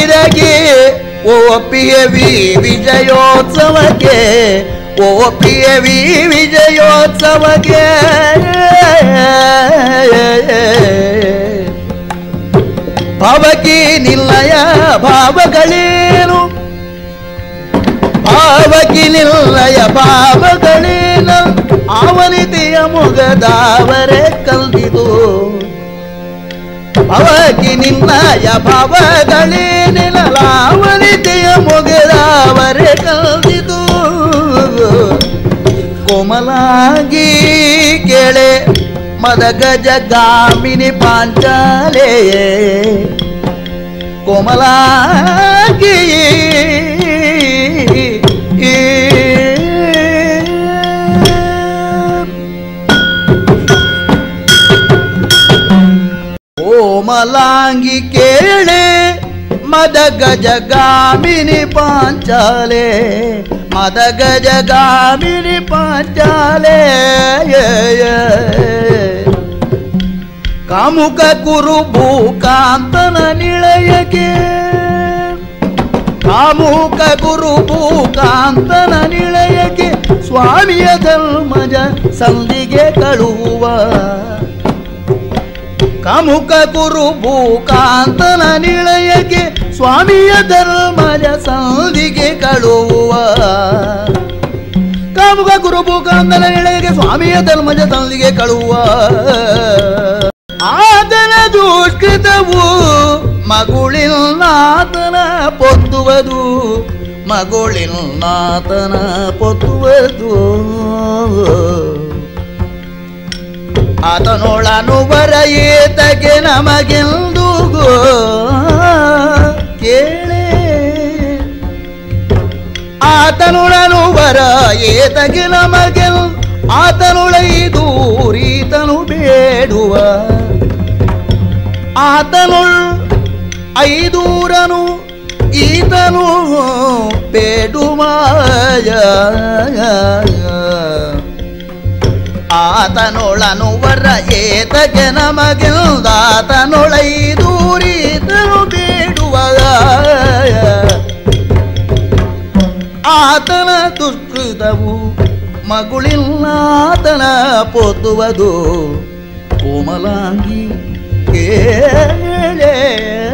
ಒಪ್ಪಿದಗೆ ಒಪ್ಪಿಯವಿ ವಿಜಯೋತ್ಸವಕ್ಕೆ ಒಪ್ಪಿಯವಿ ವಿಜಯೋತ್ಸವಕ್ಕೆ ಭವಕಿ ನಿಲ್ಲಯ ಭಾವಗಳೇನು ಭಾವಕಿ ನಿಲ್ಲಯ ಭಾವಗಳೇನ ಆವನಿತೆಯ ಮುಗದಾವರೆ ಕಲ್ದಿದು ಭವಕಿ ನಿನ್ನಯ ಭಾವಗಳೇನಿಲಾವನಿತೆಯ ಮುಗದಾವರೆ ಕಲ್ದಿದು ಕೋಮಲಾಗಿ ಕೇಳೆ ಮದ ಗಜ ಗಾಮಿನಿ ಪಾಂಚಾಲೆ ಕೋಮಲಾಗಿ ಕೋಮಲಾಂಗಿ ಕೇಳೆ ಮದ ಗಜ ಗಾಮಿನಿ ಪಾಂಚಾಲೆ ಮದ ಗಜ ಗಾಮಿನಿ ಪಾಂಚಾಲೆ ಕಾಮುಕ ಕುರು ಭೂಕಾಂತನ ನಿಳಯಕ್ಕೆ ಕಾಮುಕ ಗುರು ಭೂಕಾಂತನ ನಿಳಯಕ್ಕೆ ಸ್ವಾಮಿಯ ಧರ್ಮಜ ಸಂದಿಗೆ ಕಳುವ ಕಾಮುಕ ಗುರು ಭೂಕಾಂತನ ನಿಳಯಕ್ಕೆ ಸ್ವಾಮಿಯ ಧರ್ಮಜ ಸಂದಿಗೆ ಕಳುವ ಕಾಮುಕ ಗುರು ಭೂಕಾಂತನ ನಿಳಯಕ್ಕೆ ಸ್ವಾಮಿಯ ಧರ್ಮಜ ಸಂದಿಗೆ ಕಳುವ ಆತನ ದುಷ್ಕೃತವು ಮಗುಳಿಲ್ನಾತನ ಪೊತ್ತುವುದು ಮಗುಳಿಲ್ನಾತನ ಪೊತ್ತುವುದು ಆತನೊಳನು ಬರ ಏತಗೆ ನಮಗೆಂದು ಕೇಳೆ ಆತನುಳನು ಬರ ಏತಗೆ ನಮಗೆಲ್ ಆತನುಳೈದೂರೀತನು ಬೇಡುವ ಆತನುಳ್ ಐದೂರನು ಈತನು ಬೇಡುಮಾಯ ಆತನೊಳನು ವರ ಏತಗೆ ನಮಗೆಲ್ದಾತನೊಳೈದೂರೀತನು ಬೇಡುವ ಆತನ ದುಷ್ಕೃತವು ಮಗುಳಿಲ್ಲಾತನ ಪೊತ್ತುವುದು ಕೋಮಲಾಂಗಿ ಕೇಳೆ